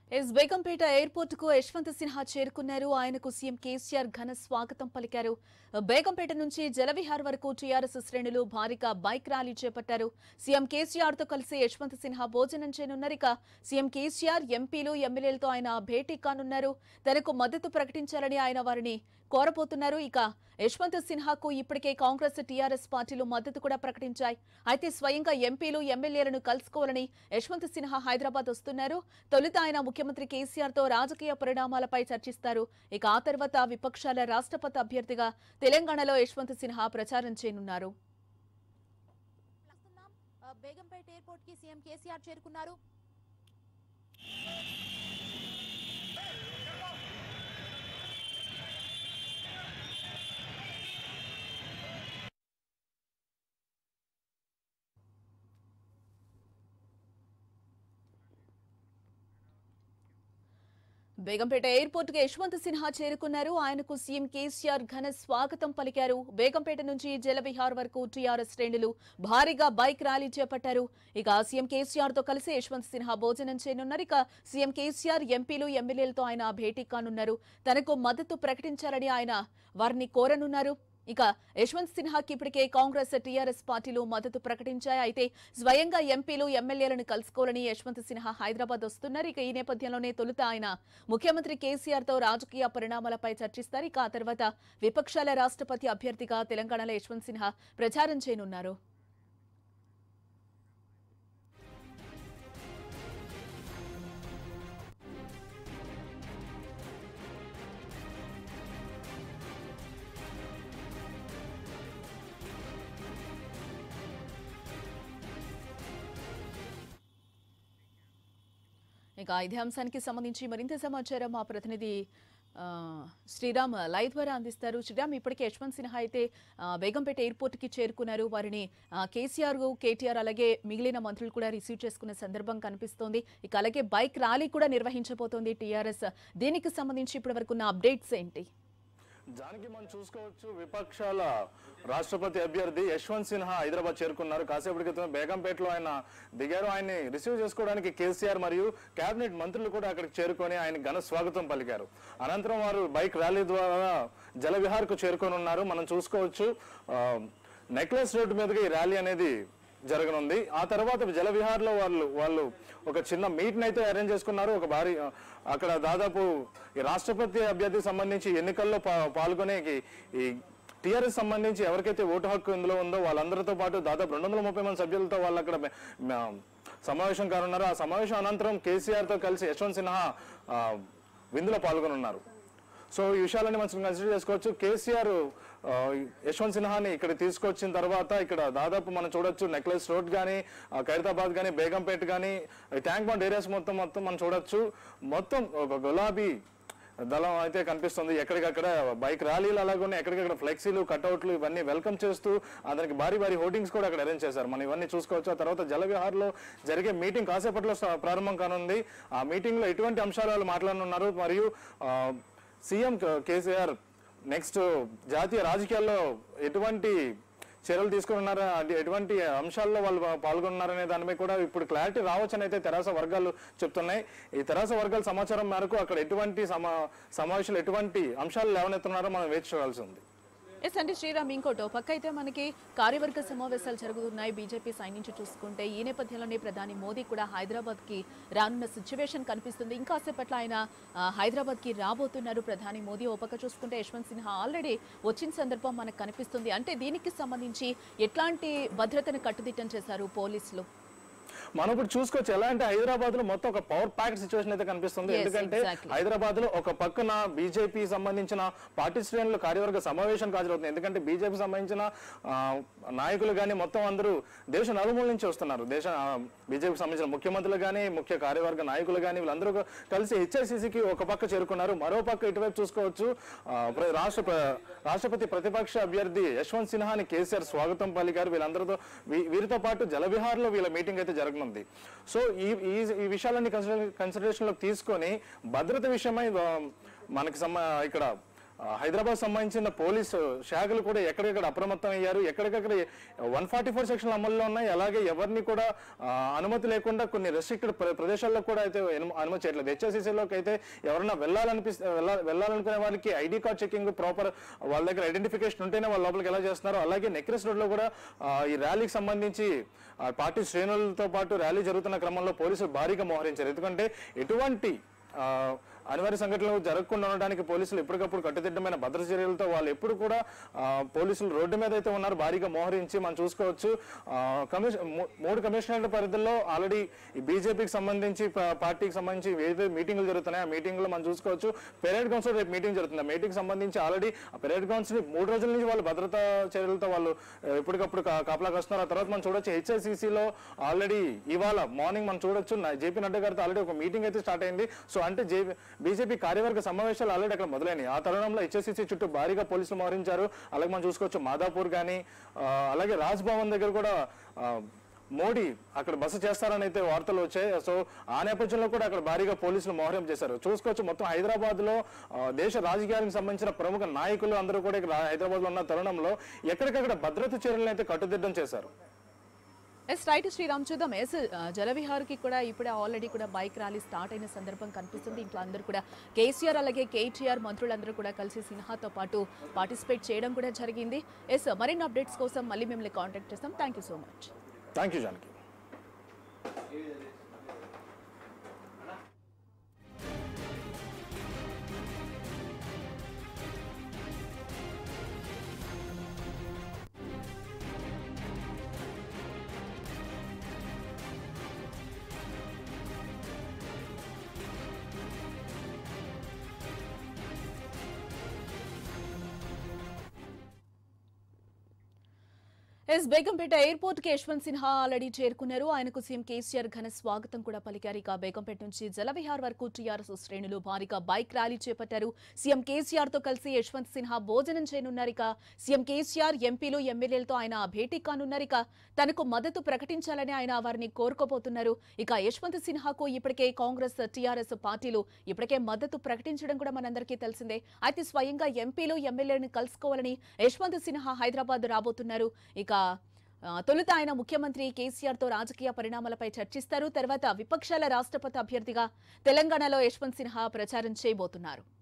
Yes Begumpet airport కు యశ్వంత్ సిన్హా చేరుకున్నారు ఆయనకు సీఎం కేసీఆర్ ఘన స్వాగతం పలికారు బేగంపేట నుంచి జలవిహార్ వరకు టీఆర్ఎస్ శ్రేణులు భారీగా బైక్ ర్యాలీ చేపట్టారు సీఎం కేసీఆర్ తో కలిసి యశ్వంత్ సిన్హా భోజనం చేయనున్నారు ఇక సీఎం కేసీఆర్ ఎంపీలు ఎమ్మెల్యేలతో ఆయన భేటీ కానున్నారు తనకు మద్దతు ప్రకటించాలని ఆయన వారిని కోరబోతున్నారు ఇక యశ్వంత్ సిన్హాకు ఇప్పటికే కాంగ్రెస్ టీఆర్ఎస్ పార్టీలు మద్దతు కూడా ప్రకటించాయి అయితే స్వయంగా ఎంపీలు ఎమ్మెల్యేలను కలుసుకోవాలని యశ్వంత్ సిన్హా హైదరాబాద్ వస్తున్నారు తొలుత ఆయన ముఖ్యమంత్రి కేసీఆర్ తో రాజకీయ పరిణామాలపై చర్చిస్తారు ఇక ఆ తర్వాత విపక్షాల రాష్ట్రపతి అభ్యర్థిగా తెలంగాణలో యశ్వంత్ సిన్హా ప్రచారం చేయనున్నారు ప్రస్తుతం ఆ, బేగంపేట ఎయిర్పోర్ట్ కి సీఎం కేసీఆర్ చేరుకున్నారు బేగంపేట ఎయిర్పోర్ట్ కు యశ్వంత్ సిన్హా చేరుకున్నారు ఆయనకు సీఎం కేసీఆర్ ఘన స్వాగతం పలికారు బేగంపేట నుంచి జలవిహార్ వరకు టీఆర్ఎస్ శ్రేణులు భారీగా బైక్ ర్యాలీ చేపట్టారు ఇక సీఎం కేసీఆర్ తో కలిసి యశ్వంత్ సిన్హా భోజనం చేయనున్నారు ఇక సీఎం కేసీఆర్ ఎంపీలు ఎమ్మెల్యేలతో ఆయన భేటీ కానున్నారు తనకు మద్దతు ప్రకటించాలని ఆయన వారిని కోరనున్నారు ఇక యశ్వంత్ సిన్హాకి ఇప్పటికే కాంగ్రెస్ టీఆర్ఎస్ పార్టీలు మద్దతు ప్రకటించాయి అయితే స్వయంగా ఎంపీలు ఎమ్మెల్యేలను కలుసుకోవాలని యశ్వంత్ సిన్హా హైదరాబాద్ వస్తున్నారు ఇక ఈ నేపథ్యంలోనే తొలుత ఆయన ముఖ్యమంత్రి కేసీఆర్ తో రాజకీయ పరిణామాలపై చర్చిస్తారు ఇక ఆ తర్వాత విపక్షాల రాష్ట్రపతి అభ్యర్థిగా తెలంగాణలో యశ్వంత్ సిన్హా ప్రచారం చేయనున్నారు ఇక ఇదే అంశానికి సంబంధించి మరింత సమాచారం మా ప్రతినిధి ఆ, శ్రీరామ్ లైవ్ ద్వారా అందిస్తారు శ్రీరామ్ ఇప్పటికే యశ్వంత్ సిన్హా అయితే ఆ, బేగంపేట ఎయిర్పోర్ట్ కి చేరుకున్నారు వారిని ఆ, కేసీఆర్ కేటీఆర్ అలాగే మిగిలిన మంత్రులు కూడా రిసీవ్ చేసుకున్న సందర్భం కనిపిస్తోంది ఇక అలాగే బైక్ ర్యాలీ కూడా నిర్వహించబోతోంది టీఆర్ఎస్ దీనికి సంబంధించి ఇప్పటి వరకు ఉన్న అప్డేట్స్ ఏంటి దానికి మనం చూసుకోవచ్చు విపక్షాల రాష్ట్రపతి అభ్యర్థి యశ్వంత్ సిన్హా హైదరాబాద్ చేరుకున్నారు కాసేపటి క్రితం బేగంపేటలో ఆయన దిగారు ఆయన్ని రిసీవ్ చేసుకోవడానికి కేసీఆర్ మరియు కేబినెట్ మంత్రులు కూడా అక్కడికి చేరుకొని ఆయన ఘన స్వాగతం పలికారు అనంతరం వారు బైక్ ర్యాలీ ద్వారా జలవిహార్కు చేరుకొని ఉన్నారు మనం చూసుకోవచ్చు ఆ, నెక్లెస్ రోడ్డు మీదుగా ఈ ర్యాలీ అనేది జరగనుంది ఆ తర్వాత జలవిహార్ లో వాళ్ళు వాళ్ళు ఒక చిన్న మీట్ అయితే అరేంజ్ చేసుకున్నారు ఒక భారీ అక్కడ దాదాపు ఈ రాష్ట్రపతి అభ్యర్థికి సంబంధించి ఎన్నికల్లో పా- పాల్గొనే ఈ- ఈ టీఆర్ఎస్ సంబంధించి ఎవరికైతే ఓటు హక్కు ఇందులో ఉందో వాళ్ళందరితో పాటు దాదాపు రెండు వందల ముప్పై మంది సభ్యులతో వాళ్ళు అక్కడ మె- మ- సమావేశం కానున్నారు ఆ సమావేశం అనంతరం కేసీఆర్ తో కలిసి యశ్వంత్ సిన్హా ఆ, విందులో పాల్గొనున్నారు సో ఈ విషయాలన్నీ మనం కన్సిడర్ చేసుకోవచ్చు కేసీఆర్ ఆ, యశ్వంత్ సిన్హాని ఇక్కడ తీసుకొచ్చిన తర్వాత ఇక్కడ దాదాపు మనం చూడొచ్చు నెక్లెస్ రోడ్ కానీ ఖైరతాబాద్ కానీ బేగంపేట్ కానీ ట్యాంక్ బండ్ ఏరియాస్ మొత్తం మొత్తం మనం చూడొచ్చు మొత్తం ఒక గులాబీ దళం అయితే కనిపిస్తుంది ఎక్కడికక్కడ బైక్ ర్యాలీలు అలాగే ఎక్కడికక్కడ ఫ్లెక్సీలు కట్అవుట్లు ఇవన్నీ వెల్కమ్ చేస్తూ దానికి భారీ భారీ హోర్డింగ్స్ కూడా అక్కడ అరేంజ్ చేశారు మనం ఇవన్నీ చూసుకోవచ్చు ఆ తర్వాత జలవిహార్లో జరిగే మీటింగ్ కాసేపట్లో స- ప్రారంభం కానుంది ఆ మీటింగ్ లో ఎటువంటి అంశాలు వాళ్ళు మాట్లాడనున్నారు మరియు ఆ, సీఎం క- కేసీఆర్ నెక్స్ట్ జాతీయ రాజకీయాల్లో ఎటువంటి చర్యలు తీసుకున్నారా అంటే ఎటువంటి అంశాల్లో వాళ్ళు పాల్గొన్నారనే దానిపై కూడా ఇప్పుడు క్లారిటీ రావచ్చని అయితే తెరాస వర్గాలు చెప్తున్నాయి ఈ తెరాస వర్గాల సమాచారం మేరకు అక్కడ ఎటువంటి సమా సమావేశాలు ఎటువంటి అంశాలు లేవనెత్తున్నారో మనం వేచి చూడాల్సి ఉంది ఎస్ అంటే శ్రీరామ్ ఇంకోటి ఓ పక్క అయితే మనకి కార్యవర్గ సమావేశాలు జరుగుతున్నాయి బీజేపీ సైడ్ నుంచి చూసుకుంటే ఈ నేపథ్యంలోనే ప్రధాని మోదీ కూడా హైదరాబాద్ కి రానున్న సిచ్యువేషన్ కనిపిస్తుంది ఇంకాసేపట్లో ఆయన ఆ, హైదరాబాద్ కి రాబోతున్నారు ప్రధాని మోదీ ఓ పక్క చూసుకుంటే యశ్వంత్ సిన్హా ఆల్రెడీ వచ్చిన సందర్భం మనకు కనిపిస్తుంది అంటే దీనికి సంబంధించి ఎట్లాంటి భద్రతను కట్టుదిట్టం చేశారు పోలీసులు మనం ఇప్పుడు చూసుకోవచ్చు ఎలా అంటే హైదరాబాద్ లో మొత్తం ఒక పవర్ ప్యాక్డ్ సిచ్యువేషన్ అయితే కనిపిస్తుంది Yes, ఎందుకంటే exactly. హైదరాబాద్ లో ఒక పక్కన బీజేపీ సంబంధించిన పార్టీ శ్రేణులు కార్యవర్గ సమావేశం హాజరవుతుంది ఎందుకంటే బీజేపీ సంబంధించిన ఆ, నాయకులు కానీ మొత్తం అందరూ దేశ నలుమూల నుంచి వస్తున్నారు దేశ బీజేపీకి సంబంధించిన ముఖ్యమంత్రులు కానీ ముఖ్య కార్యవర్గ నాయకులు కానీ వీళ్ళందరూ ఒక- కలిసి హెచ్ఐసిసికి ఒక పక్క చేరుకున్నారు మరో పక్క ఇటువైపు చూసుకోవచ్చు ఆ, ప్ర- రాష్ట్ర ప్ర- రాష్ట్రపతి ప్రతిపక్ష అభ్యర్థి యశ్వంత్ సిన్హాని కేసీఆర్ స్వాగతం పలికారు వీళ్ళందరితో వీ- వీరితో పాటు జలవిహార్ లో వీళ్ళ మీటింగ్ అయితే జరగనుంది సో ఈ ఈ ఈ విషయాలన్నీ కన్సిడర్ కన్సిడరేషన్ లో తీసుకొని భద్రత విషయమై ఆ, మనకి సమ ఇక్కడ ఆ, హైదరాబాద్ సంబంధించిన పోలీసు శాఖలు కూడా ఎక్కడికక్కడ అప్రమత్తం అయ్యారు ఎక్కడికక్కడ వన్ ఫార్టీ ఫోర్ సెక్షన్ అమల్లో ఉన్నాయి అలాగే ఎవరిని కూడా ఆ, అనుమతి లేకుండా కొన్ని రెస్ట్రిక్టెడ్ ప్రదేశాల్లో కూడా అయితే ఎను- అనుమతి చేయట్లేదు హెచ్ఎస్సీసీలోకి అయితే ఎవరైనా వెళ్ళాలనిపిస్తే వెళ్ళా- వెళ్ళాలనుకునే వాళ్ళకి ఐడి కార్డ్ చెకింగ్ ప్రాపర్ వాళ్ళ దగ్గర ఐడెంటిఫికేషన్ ఉంటేనే వాళ్ళ లోపలికి ఎలా చేస్తున్నారు అలాగే నెక్రెస్ రోడ్ లో కూడా ఆ, ఈ ర్యాలీకి సంబంధించి ఆ, పార్టీ శ్రేణులతో పాటు ర్యాలీ జరుగుతున్న క్రమంలో పోలీసులు భారీగా మోహరించారు ఎందుకంటే ఎటువంటి ఆ, అనివార్య సంఘటనలు జరగకుండా ఉండడానికి పోలీసులు ఎప్పటికప్పుడు కట్టుదిట్టమైన భద్రత చర్యలతో వాళ్ళు ఎప్పుడు కూడా ఆ, పోలీసులు రోడ్డు మీద అయితే ఉన్నారు భారీగా మోహరించి మనం చూసుకోవచ్చు ఆ, కమిషన్ మూ- మూడు కమిషనర్ల పరిధిలో ఆల్రెడీ ఈ బీజేపీకి సంబంధించి ప- పార్టీకి సంబంధించి ఏదైతే మీటింగ్లు జరుగుతున్నాయి ఆ మీటింగ్ లో మనం చూసుకోవచ్చు పెరేడ్ కౌన్సిల్ రేపు మీటింగ్ జరుగుతుంది ఆ మీటింగ్ సంబంధించి ఆల్రెడీ ఆ పెరేడ్ కౌన్సిల్ మూడు రోజుల నుంచి వాళ్ళు భద్రతా చర్యలతో వాళ్ళు ఆ, ఎప్పటికప్పుడు కా- కాపలాకి వస్తున్నారు ఆ తర్వాత మనం చూడొచ్చు హెచ్ఐసిసిలో ఆల్రెడీ ఇవాళ మార్నింగ్ మనం చూడొచ్చు నా- జేపీ నడ్డా గారితో ఆల్రెడీ ఒక మీటింగ్ అయితే స్టార్ట్ అయింది సో అంటే జే బీజేపీ కార్యవర్గ సమావేశాలు ఆల్రెడీ అక్కడ మొదలైనవి ఆ తరుణంలో హెచ్ఎస్సీసీ చుట్టూ భారీగా పోలీసులు మోహరించారు అలాగే మనం చూసుకోవచ్చు మాదాపూర్ కానీ అలాగే రాజ్ భవన్ దగ్గర కూడా ఆ, మోడీ అక్కడ బస చేస్తారని అయితే వార్తలు వచ్చాయి సో ఆ నేపథ్యంలో కూడా అక్కడ భారీగా పోలీసులు మోహరం చేశారు చూసుకోవచ్చు మొత్తం హైదరాబాద్ లో ఆ, దేశ రాజకీయాలకు సంబంధించిన ప్రముఖ నాయకులు అందరూ కూడా ఇక్కడ హైదరాబాద్ లో ఉన్న తరుణంలో ఎక్కడికక్కడ భద్రత చర్యలను అయితే కట్టుదిట్టం చేశారు ఎస్ రైట్ శ్రీరామ్ చూద్దాం ఎస్ జలవిహార్కి కూడా ఇప్పుడే ఆల్రెడీ కూడా బైక్ ర్యాలీ స్టార్ట్ అయిన సందర్భం కనిపిస్తుంది ఇంట్లో అందరూ కూడా కేసీఆర్ అలాగే కేటీఆర్ మంత్రులందరూ కూడా కలిసి సిన్హాతో పాటు పార్టిసిపేట్ చేయడం కూడా జరిగింది ఎస్ మరిన్ని అప్డేట్స్ కోసం మళ్ళీ మిమ్మల్ని కాంటాక్ట్ చేస్తాం thank you so much thank you Janaki yes Begumpet airport కి యశ్వంత్ సిన్హా ఆల్రెడీ చేరుకున్నారు ఆయనకు సీఎం కేసీఆర్ ఘన స్వాగతం కూడా పలికారు ఇక బేగంపేట నుంచి జలవిహార్ వరకు టీఆర్ఎస్ శ్రేణులు భారీగా బైక్ ర్యాలీ చేపట్టారు సీఎం కేసీఆర్ తో కలిసి యశ్వంత్ సిన్హా భోజనం చేయనున్నారు ఇక సీఎం కేసీఆర్ ఎంపీలు ఎమ్మెల్యేలతో ఆయన భేటీ కానున్నారు ఇక తనకు మద్దతు ప్రకటించాలని ఆయన వారిని కోరుకోబోతున్నారు ఇక యశ్వంత్ సిన్హాకు ఇప్పటికే కాంగ్రెస్ టీఆర్ఎస్ పార్టీలు ఇప్పటికే మద్దతు ప్రకటించడం కూడా మనందరికీ తెలిసిందే అయితే స్వయంగా ఎంపీలు ఎమ్మెల్యేలను కలుసుకోవాలని యశ్వంత్ సిన్హా హైదరాబాద్ రాబోతున్నారు ఇక ఆ, తొలుత ఆయన ముఖ్యమంత్రి కేసీఆర్ తో రాజకీయ పరిణామాలపై చర్చిస్తారు తర్వాత విపక్షాల రాష్ట్రపతి అభ్యర్థిగా తెలంగాణలో యశ్వంత్ సిన్హా ప్రచారం చేయబోతున్నారు